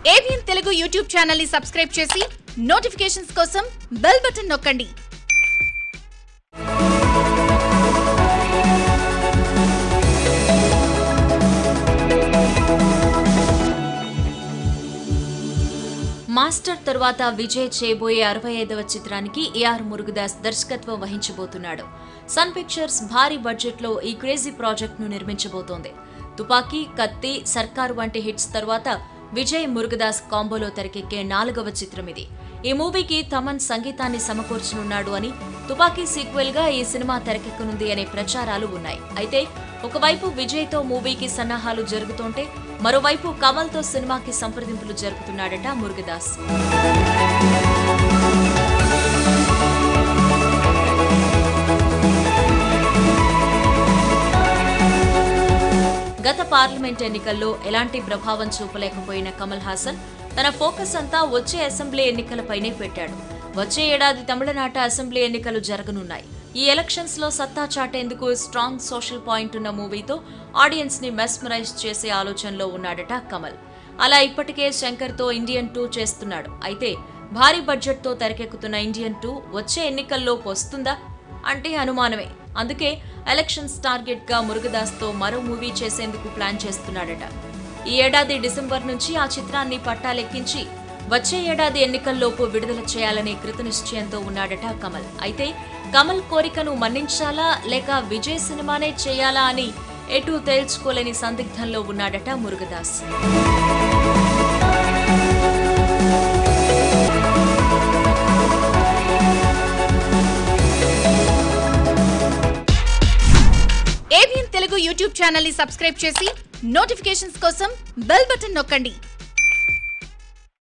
ABN Telugu YouTube channel ని subscribe చేసి notifications కోసం బెల్ బటన్ నొక్కండి మాస్టర్ తరువాత విజయ్ చేయబోయే అరవై ఐదవ చిత్రానికి ఏఆర్ మురుగదాస్ దర్శకత్వం వహించబోతున్నాడు సన్ పిక్చర్స్ భారీ బడ్జెట్లో ఈ క్రేజీ ప్రాజెక్ట్ ను నిర్మించబోతోంది తుపాకీ కత్తి సర్కార్ వంటి హిట్స్ తర్వాత విజయ్ మురుగదాస్ కాంబోలో తెరకెక్కే నాలుగవ చిత్రం ఇది ఈ మూవీకి తమన్ సంగీతాన్ని సమకూర్చనున్నాడు అని తుపాకీ సీక్వెల్ గా ఈ సినిమా తెరకెక్కనుంది అనే ప్రచారాలు ఉన్నాయి అయితే ఒకవైపు విజయ్ తో మూవీకి సన్నాహాలు జరుగుతుంటే మరోవైపు కమల్ తో సినిమాకి సంప్రదింపులు జరుపుతున్నాడట మురుగదాస్ గత పార్లమెంట్ ఎన్నికల్లో ఎలాంటి ప్రభావం చూపలేకపోయిన కమల్ హాసన్ తన ఫోకస్ అంతా వచ్చే అసెంబ్లీ ఎన్నికలపైనే పెట్టాడు వచ్చే ఏడాది తమిళనాట అసెంబ్లీ ఎన్నికలు జరగనున్నాయి ఈ ఎలక్షన్స్ లో సత్తా చాటేందుకు స్ట్రాంగ్ సోషల్ పాయింట్ ఉన్న మూవీతో ఆడియన్స్ ని మెస్మరైజ్ చేసే ఆలోచనలో ఉన్నాడట కమల్ అలా ఇప్పటికే శంకర్ తో ఇండియన్ టూ చేస్తున్నాడు అయితే భారీ బడ్జెట్ తో తెరకెక్కుతున్న ఇండియన్ టూ వచ్చే ఎన్నికల్లోకి వస్తుందా అంటే అనుమానమే అందుకే ఎలక్షన్స్ టార్గెట్ గా మురుగదాస్ తో మరో మూవీ చేసేందుకు ప్లాన్ చేస్తున్నాడట ఈ ఏడాది డిసెంబర్ నుంచి ఆ చిత్రాన్ని పట్టాలెక్కించి వచ్చే ఏడాది ఎన్నికల్లోపు విడుదల చేయాలనే కృతనిశ్చయంతో ఉన్నాడట కమల్ అయితే కమల్ కోరికను మన్నించాలా లేక విజయ్ సినిమానే చేయాలా అని ఎటూ తేల్చుకోలేని సందిగ్ధంలో ఉన్నాడట Murugadoss ABN Telugu YouTube channel ని సబ్స్క్రైబ్ చేసి నోటిఫికేషన్స్ కోసం బెల్ బటన్ నొక్కండి